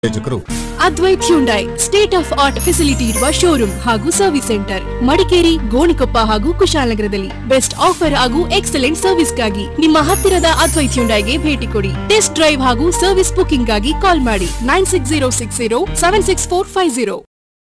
ಯೋಜಕರು Advaith Hyundai state of art facility ಇರುವ showroom ಹಾಗೂ service centre Madikeri Gonikoppa ಹಾಗೂ ಕುಶಾಲನಗರದಲ್ಲಿ ಬೆಸ್ಟ್ ಆಫರ್ ಹಾಗೂ ಎಕ್ಸಲೆಂಟ್ ಸರ್ವಿಸ್ಗಾಗಿ ನಿಮ್ಮ ಹತ್ತಿರದ ಅದ್ವೈತ್ ಹ್ಯುಂಡೈಗೆ ಭೇಟಿ ಕೊಡಿ ಟೆಸ್ಟ್ ಡ್ರೈವ್ ಹಾಗೂ ಸರ್ವಿಸ್ ಬುಕಿಂಗ್ ಗಾಗಿ ಕಾಲ್ ಮಾಡಿ nine six zero six zero seven six four five zero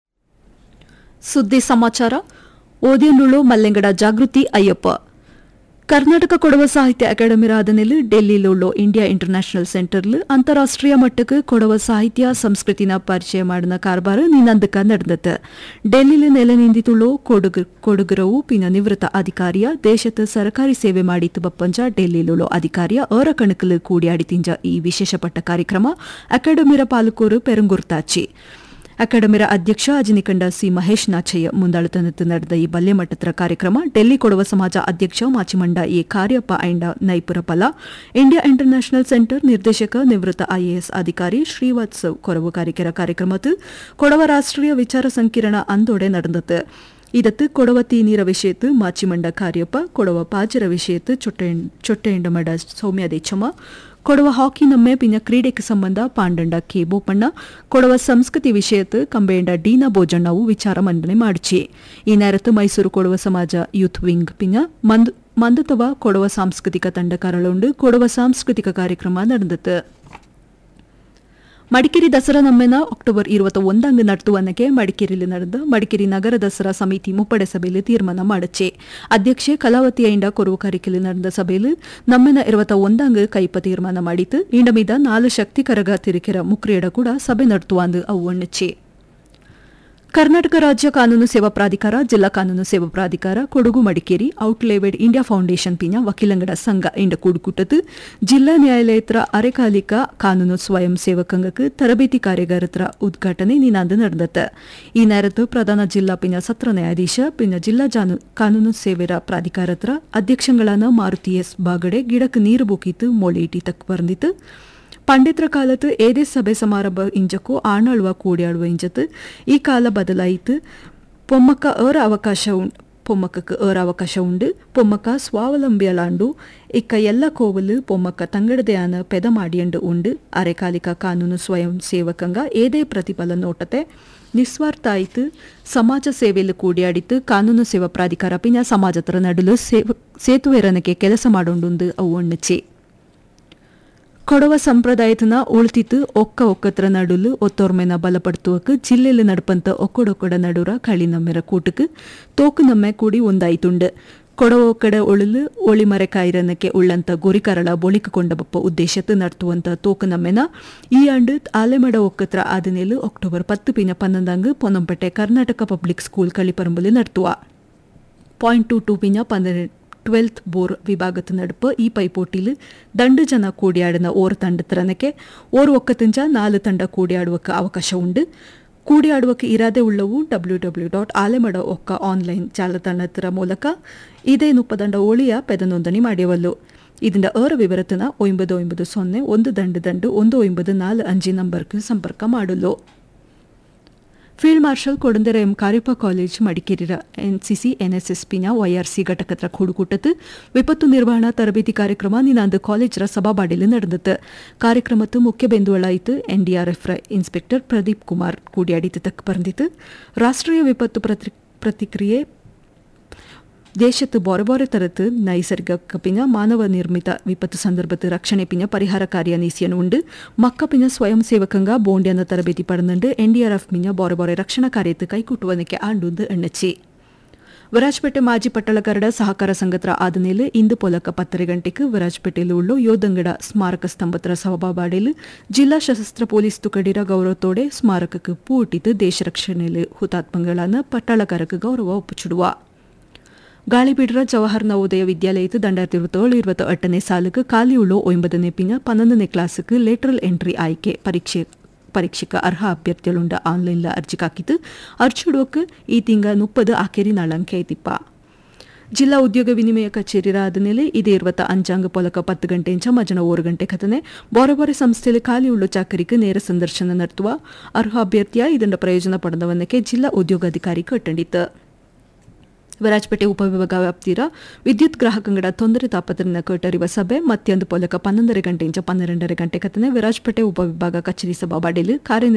ಸುದ್ದಿ ಸಮಾಚಾರ ಓದಿಯನುಳ್ಳು ಮಲ್ಲೆಂಗಡ ಜಾಗೃತಿ ಅಯ್ಯಪ್ಪ ಕರ್ನಾಟಕ ಕೊಡವ ಸಾಹಿತ್ಯ ಅಕಾಡೆಮಿ ರಾಧನೆಲು ಡೆಲ್ಲಿலுள்ள ಇಂಡಿಯಾ ಇಂಟರ್ನ್ಯಾಷನಲ್ ಸೆಂಟರ್ಲು ಅಂತಾರಾಷ್ಟ್ರೀಯ ಮಟ್ಟಕ್ಕೆ ಕೊಡವ ಸಾಹಿತ್ಯ ಸಂಸ್ಕೃತಿನ ಪರಿಚಯ ಮಾಡಿನ ಕಾರ್ಬಾರ ನಿನ್ನಂದಕ ನಡೆದತ್ತು ಡೆಲ್ಲಿಲು ನೆಲೆ ನಿಂದಿತುಳ್ಳೋ ಕೊಡುಗು ಕೊಡುಗರವು ಪಿನ ನಿವೃತ್ತ ಅಧಿಕಾರಿಯ ದೇಶದ ಸರ್ಕಾರಿ ಸೇವೆ ಮಾಡಿತ್ತು ಬಪ್ಪಂಜ ಡೆಲ್ಲಿலுள்ள ಅಧಿಕಾರಿಯ ಅವರ ಕಣಕಲು ಕೂಡಿಯಾಡಿ ತಿಂಜ ಈ ವಿಶೇಷಪಟ್ಟ ಕಾರ್ಯಕ್ರಮ ಅಕಾಡೆಮಿರ ಪಾಲುಕೋರು ಪೆರಂಗುರ್ತಾಚಿ ಅಕಾಡೆಮಿರ ಅಧ್ಯಕ್ಷ ಅಜನಿಕಂಡ ಸಿ ಮಹೇಶ್ ನಾಚಯ್ಯ ಮುಂದಾಳತನತ್ತು ನಡೆದ ಈ ಬಲ್ಲೆ ಮಟ್ಟದ ಕಾರ್ಯಕ್ರಮ ಡೆಲ್ಲಿ ಕೊಡವ ಸಮಾಜ ಅಧ್ಯಕ್ಷ ಮಾಚಿಮಂಡ ಎ ಕಾರ್ಯಪ್ಪ ಐಂಡ ನೈಪುರ ಫಲ ಇಂಡಿಯಾ ಇಂಟರ್ನ್ಯಾಷನಲ್ ಸೆಂಟರ್ ನಿರ್ದೇಶಕ ನಿವೃತ್ತ ಐಎಎಸ್ ಅಧಿಕಾರಿ ಶ್ರೀವಾತ್ಸವ್ ಕೊರವು ಕಾರಿಕೆರ ಕಾರ್ಯಕ್ರಮತ್ತು ಕೊಡವ ರಾಷ್ಟ್ರೀಯ ವಿಚಾರ ಸಂಕಿರಣ ಅಂದೋಡೆ ನಡೆದது ಇದತ್ತು ಕೊಡವ ತೀನೀರ ವಿಷಯತ್ತು ಮಾಚಿಮಂಡ ಕಾರ್ಯಪ್ಪ ಕೊಡವ ಪಾಜರ ವಿಷಯತ್ತು ಚೊಟ್ಟೆಂಡ ಮಡ ಸೌಮ್ಯ ದೇಚಮ್ಮ ಕೊಡವ ಹಾಕಿ ನಮ್ಮೆ ಪಿನ್ನ ಕ್ರೀಡೆಗೆ ಸಂಬಂಧ ಪಾಂಡಂಡ ಕೆ ಬೋಪಣ್ಣ ಕೊಡವ ಸಂಸ್ಕೃತಿ ವಿಷಯತ್ತು ಕಂಬೇಂಡ ಡೀನಾ ಬೋಜಣ್ಣವು ವಿಚಾರ ಮಂಡನೆ ಮಾಡಿಚಿ ಈ ನೇರತ್ತು ಮೈಸೂರು ಕೊಡವ ಸಮಾಜ ಯೂತ್ ವಿಂಗ್ ಪಿನ್ನ ಮಂದ್ ಮಂದತವ ಕೊಡವ ಸಾಂಸ್ಕೃತಿಕ ತಂಡ ಕರಳುಂಡು ಕೊಡವ ಸಾಂಸ್ಕೃತಿಕ ಕಾರ್ಯಕ್ರಮ ನಡೆದತ್ತು ಮಡಿಕೇರಿ ದಸರಾ ನಮ್ಮೆನ ಅಕ್ಟೋಬರ್ ಇರುವತ್ತ ಒಂದಂಗ್ ನಡ್ತುವನ್ನಕ್ಕೆ ಮಡಿಕೇರಿಯಲ್ಲಿ ನಡೆದ ಮಡಿಕೇರಿ ನಗರ ದಸರಾ ಸಮಿತಿ ಮುಪ್ಪಡೆ ಸಭೆಯಲ್ಲಿ ತೀರ್ಮಾನ ಮಾಡಚ್ಚೆ ಅಧ್ಯಕ್ಷೆ ಕಲಾವತಿ ಐಂಡ ಕೊರವು ಕಾರಿಕೆಯಲ್ಲಿ ನಡೆದ ಸಭೆಯಲ್ಲಿ ನಮ್ಮೆನ ಇರುವತ್ತ ಒಂದಂಗ್ ಕೈಪ ತೀರ್ಮಾನ ಮಾಡಿತು ಇಂಡ ಮೀದ ನಾಲು ಶಕ್ತಿ ಕರಗ ತಿರುಕೆರ ಮುಕ್ರಿಯಡ ಕೂಡ ಸಭೆ ನಡ್ತುವಂದು ಅವು ಅಣ್ಣಚ್ಚೆ ಕರ್ನಾಟಕ ರಾಜ್ಯ ಕಾನೂನು ಸೇವಾ ಪ್ರಾಧಿಕಾರ ಜಿಲ್ಲಾ ಕಾನೂನು ಸೇವಾ ಪ್ರಾಧಿಕಾರ ಕೊಡಗು ಮಡಿಕೇರಿ ಔಟ್ಲೇವೆಡ್ ಇಂಡಿಯಾ ಫೌಂಡೇಶನ್ ಪಿನ ವಕೀಲಂಗಡ ಸಂಘ ಇಂಡ ಕೂಡುಕುಟ್ಟದು ಜಿಲ್ಲಾ ನ್ಯಾಯಾಲಯತ್ರ ಅರೆಕಾಲಿಕ ಕಾನೂನು ಸ್ವಯಂ ಸೇವಕಂಗಕ್ಕೆ ತರಬೇತಿ ಕಾರ್ಯಾಗಾರತ್ರ ಉದ್ಘಾಟನೆ ನಿನಾಂದು ನಡೆದತ್ತ ಈ ನೇರತ್ತು ಪ್ರಧಾನ ಜಿಲ್ಲಾ ಪಿನ ಸತ್ರ ನ್ಯಾಯಾಧೀಶ ಪಿನ ಜಿಲ್ಲಾ ಜಾನು ಕಾನೂನು ಸೇವೆರ ಪ್ರಾಧಿಕಾರತ್ರ ಅಧ್ಯಕ್ಷಗಳಾನ ಮಾರುತಿ ಎಸ್ ಬಾಗಡೆ ಗಿಡಕ್ಕೆ ನೀರು ಬೂಕಿತ್ತು ಮೊಳೆ ಇಟಿ ತಕ್ ಬಂದಿತ್ತು ಪಂಡಿತರ ಕಾಲത്ത് ഏതേ സഭ സമാരംഭ ഇഞ്ചക്കോ ആണാളുവ കൂടിയാളുവ ഇഞ്ചത്ത് ഈ കാല ബദലായിത്ത് പൊമ്മക്ക ഏറെ അവകാಶ ಉಂಟು ಪೊಮ್ಮಕ್ಕಕ್ಕೆ ಏರ ಅವಕಾಶ ಉಂಡು ಪೊಮ್ಮಕ್ಕ ಸ್ವಾವಲಂಬಿಯಲಾಂಡು ಇಕ್ಕ ಎಲ್ಲ ಕೋವಲು ಪೊಮ್ಮಕ್ಕ ತಂಗಡದೆ ಆನ ಪೆದ ಮಾಡಿಯಂಡು ಉಂಡು ಅರೆಕಾಲಿಕ ಕಾನೂನು ಸ್ವಯಂ ಸೇವಕಂಗ ಏದೇ ಪ್ರತಿಫಲ ನೋಟತೆ ನಿಸ್ವಾರ್ಥ ಆಯ್ತು ಸಮಾಜ ಸೇವೆಯಲ್ಲಿ ಕೂಡಿಯಾಡಿತ್ತು ಕಾನೂನು ಸೇವಾ ಪ್ರಾಧಿಕಾರ ಪಿನ ಸಮಾಜತರ ನಡುಲು ಸೇತುವೆರನಕ್ಕೆ ಕೆಲಸ ಮಾಡೋಂಡು ಅವು ಒಣ್ಣಚೆ ಕೊಡವ ಸಂಪ್ರದಾಯತನ ಉಳ್ತಿತ್ತು ಒಕ್ಕ ಒಕ್ಕತ್ರ ನಡುಲು ಒತ್ತೋರ್ಮೆನ ಬಲಪಡ್ತುವಕ್ ಜಿಲ್ಲೆಯಲ್ಲಿ ನಡ್ಪಂತ ಒಕ್ಕಡೊಕ್ಕಡ ನಡುರ ಕಳಿ ನಮ್ಮೆರ ಕೂಟಕ್ಕೆ ತೋಕು ನಮ್ಮೆ ಕೂಡಿ ಒಂದಾಯ್ತುಂಡು ಕೊಡವ ಒಕ್ಕಡ ಒಳಲು ಒಳಿಮರೆ ಕಾಯಿರನಕ್ಕೆ ಉಳ್ಳಂತ ಗೊರಿಕರಳ ಬೊಳಿಕ ಕೊಂಡಬಪ್ಪ ಉದ್ದೇಶತ್ತು ನಡ್ತುವಂತ ತೋಕು ನಮ್ಮೆನ ಈ ಆಂಡು ಆಲೆಮಡ ಒಕ್ಕತ್ರ ಆದನೇಲು ಅಕ್ಟೋಬರ್ ಪತ್ತು ಪಿನ ಪನ್ನೊಂದಂಗ್ ಪೊನ್ನಂಪೇಟೆ ಕರ್ನಾಟಕ ಪಬ್ಲಿಕ್ ಸ್ಕೂಲ್ ಕಳಿಪರಂಬಲಿ ನಡ್ತುವ ಪಾಯಿಂಟ್ ಟು ಟು ಪಿನ ಪನ್ನೆರಡು ಟ್ವೆಲ್ತ್ ಬೋರ್ ವಿಭಾಗದ ನಡುಪ ಈ ಪೈಪೋಟಿಲು ದಂಡು ಜನ ಕೂಡಿಯಾಡಿನ ಓರ್ ತಂಡ ತರನಕ್ಕೆ ಓರ್ ಒಕ್ಕತಂಜ ನಾಲು ತಂಡ ಕೂಡಿಯಾಡುವಕ್ಕೆ ಅವಕಾಶ ಉಂಡು ಕೂಡಿಯಾಡುವಕ್ಕೆ ಇರಾದೆ ಉಳ್ಳವು ಡಬ್ಲ್ಯೂ ಡಬ್ಲ್ಯೂ ಡಾಟ್ ಆಲೆಮಡ ಒಕ್ಕ ಆನ್ಲೈನ್ ಜಾಲತಾಣತರ ಮೂಲಕ ಇದೇ ನುಪ್ಪದಂಡ ಒಳಿಯ ಪೆದ ನೋಂದಣಿ ಮಾಡಿಯವಲ್ಲು ಇದರಿಂದ ಅರ ವಿವರತನ ಒಂಬದು ಒಂಬದು ಸೊನ್ನೆ ಒಂದು ದಂಡು ದಂಡು ಒಂದು ಒಂಬದು ನಾಲು ಅಂಜಿ ನಂಬರ್ಗೆ ಸಂಪರ್ಕ ಮಾಡಲು field marshal Kodandera M Kariappa college ಮಡಿಕೇರಿರ ಎನ್ಸಿಸಿ ಎನ್ಎಸ್ಎಸ್ ಪಿನ ವೈಆರ್ಸಿ ಘಟಕತ್ರ ಕೂಡುಕೂಟತ್ತು ವಿಪತ್ತು ನಿರ್ವಹಣಾ ತರಬೇತಿ ಕಾರ್ಯಕ್ರಮ ನಿನಾಂದು ಕಾಲೇಜರ ಸಭಾಬಾಡಿಲು ನಡೆದತ್ತು ಕಾರ್ಯಕ್ರಮತ್ತು ಮುಖ್ಯ ಬೆಂದುವಳಾಯಿತು ಎನ್ಡಿಆರ್ಎಫ್ ಇನ್ಸ್ಪೆಕ್ಟರ್ ಪ್ರದೀಪ್ ಕುಮಾರ್ ಕೂಡಿಯಾಡಿತು ತಕ್ಕ ಬಂದಿತ್ತು ರಾಷ್ಟ್ರೀಯ ವಿಪತ್ತು ಪ್ರತಿಕ್ರಿಯೆ ದೇಶത്ത് ബോറബോറെ തരത്ത് നൈസർഗിക പിന്ന മാനവ നിർമ്മിത വിപത്ത് ಸಂದರ್ಭದ ರಕ್ಷಣೆ ಪಿನ ಪರಿಹಾರ ಕಾರ್ಯ ನೀಸಿಯನುಂಡು ಮಕ್ಕ ಪಿನ ಸ್ವಯಂ ಸೇವಕಂಗ ಬೋಂಡ್ಯನ ತರಬೇತಿ ಪಡೆದುಂಡು ಎನ್ಡಿಆರ್ಎಫ್ ಮಿನ ಬೋರೆ ರಕ್ಷಣಾ ಕಾರ್ಯത്ത് ಕೈಕೂಟುವನಕ್ಕೆ ಆಂಡುಂದು ಎಣ್ಣಚ್ಚಿ ವಿರಾಜ್ಪೇಟೆ ಮಾಜಿ ಪಟ್ಟಳಕರಡ ಸಹಕಾರ ಸಂಘತ್ರ ಆದನೇಲು ಇಂದು ಪೊಲಕ ಪತ್ತರೆ ಗಂಟೆಗೆ ವಿರಾಜ್ಪೇಟೆಲು ಉಳ್ಳು ಯೋದಂಗಡ ಸ್ಮಾರಕ ಸ್ತಂಭತ್ರ ಸಭಾಬಾಡೆಲು ಜಿಲ್ಲಾ ಸಶಸ್ತ್ರ ಪೊಲೀಸ್ ತುಕಡಿರ ಗೌರವತೋಡೆ ಸ್ಮಾರಕಕ್ಕೆ ಪೂಟಿತು ದೇಶ ರಕ್ಷಣೆಲು ಹುತಾತ್ಮಗಳನ್ನ ಪಟ್ಟಳಕರಕ್ಕೆ ಗೌರವ ಒಪ್ಪುಚಿಡುವ ಗಾಳಿಬೀಡ್ರ ಜವಾಹರ್ ನವೋದಯ ವಿದ್ಯಾಲಯದ ದಂಡಾಯಿರത്തി ഇരുപത്തേഴ് ഇരുപത്തി എട്ടനെ സാലുക്ക് കാലിയുള്ളോ ഒമ്പതിനെ പിന്നെ പന്ത്രണ്ടിനെ ക്ലാസ്സുക്ക് ಲೇಟರಲ್ ಎಂಟ್ರಿ ಆಯ್ಕೆ ಪರೀಕ್ಷೆ ಪರೀಕ್ಷೆಗೆ ಅರ್ಹ ಅಭ್ಯರ್ಥಿകളുണ്ട് ಆನ್ಲೈನ್ಲ ಅರ್ಜಿ ಹಾಕಿದ್ದು ಅರ್ಜಿ ಇಡುವಕ್ಕೆ ಈ ತಿಂಗ ಮುಪ್ಪದು ಆಖೇರಿ ನಾಳಂಕೆ ಐತಿಪ್ಪ ಜಿಲ್ಲಾ ಉದ್ಯೋಗ ವಿನಿಮಯ ಕಚೇರಿ ಆದಮೇಲೆ ಇದೇ ಇರುವತ್ತ ಅಂಚಾಂಗ ಪೊಲಕ ಪತ್ತು ಗಂಟೆ ಇಂಚ ಮಜನ ಓರು ಗಂಟೆ ಕಥನೆ ಬಾರೆ ಬಾರೆ ಸಂಸ್ಥೆಯಲ್ಲಿ ಖಾಲಿ ಉಳ್ಳು ಚಾಕರಿಗೆ ನೇರ ಸಂದರ್ಶನ ನಡೆಸುವ ಅರ್ಹ ಅಭ್ಯರ್ಥಿಯ ಇದರ ಪ್ರಯೋಜನ ಪಡೆದವನ್ನಕ್ಕೆ ಜಿಲ್ಲಾ ಉದ್ಯೋಗಾಧಿಕಾರಿ ಕಟ್ಟಂಡಿತ್ತು ವಿರಾಜಪೇಟೆ ಉಪವಿಭಾಗ ವ್ಯಾಪ್ತಿರ ವಿದ್ಯುತ್ ಗ್ರಾಹಕಂಗಡ ತೊಂದರೆ ತಾಪತ್ರನ ಕಟ್ಟರಿವ ಸಭೆ ಮತ್ತೊಂದು ಪೊಲಕ ಪನ್ನೊಂದರ ಗಂಟೆಯಿಂದ ಪನ್ನೆರಡರ ಗಂಟೆ ಕತ್ತನೆ ವಿರಾಜಪೇಟೆ ಉಪವಿಭಾಗ ಕಚೇರಿ ಸಭಾ ಬಾಡಿಲು ಕಾರ್ಯ